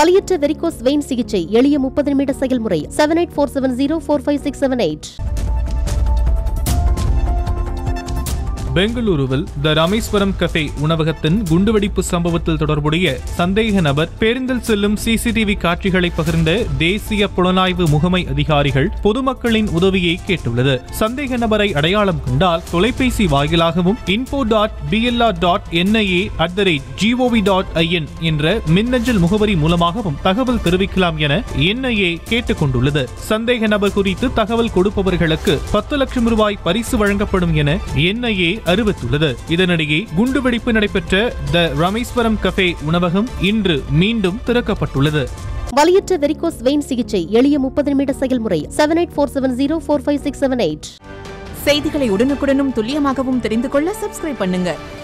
வலியற்ற varicose vein சிகிச்சை எளிய முப்பது நிமிட செயல்முறை seven eight four seven zero four five six seven eight பெங்களூருவில் த ராமேஸ்வரம் கஃபே உணவகத்தின் குண்டுவெடிப்பு சம்பவத்தில் தொடர்புடைய சந்தேக நபர் பேருந்தில் செல்லும் சிசிடிவி காட்சிகளை பகிர்ந்த தேசிய புலனாய்வு முகமை அதிகாரிகள் பொதுமக்களின் உதவியை கேட்டுள்ளது சந்தேக நபரை அடையாளம் கண்டால் தொலைபேசி வாயிலாகவும் info dot BLR dot NIA at the rate GOV dot IN என்ற மின்னஞ்சல் முகவரி மூலமாகவும் தகவல் தெரிவிக்கலாம் என என்ஐஏ கேட்டுக் கொண்டுள்ளது சந்தேக நபர் குறித்து தகவல் கொடுப்பவர்களுக்கு பத்து லட்சம் ரூபாய் பரிசு வழங்கப்படும் என என்ஐஏ அறிவித்துள்ளது இதனிடையே குண்டுவெடிப்பு நடைபெற்ற த ராமேஸ்வரம் கஃபே உணவகம் இன்று மீண்டும் திறக்கப்பட்டுள்ளது வலியற்ற வெரிகோஸ் வெயின் சிகிச்சை எளிய முப்பது நிமிட செயல்முறை seven eight four seven zero four five six seven eight செய்திகளை உடனுக்குடனும் துல்லியமாகவும் தெரிந்து கொள்ள சப்ஸ்கிரைப் பண்ணுங்க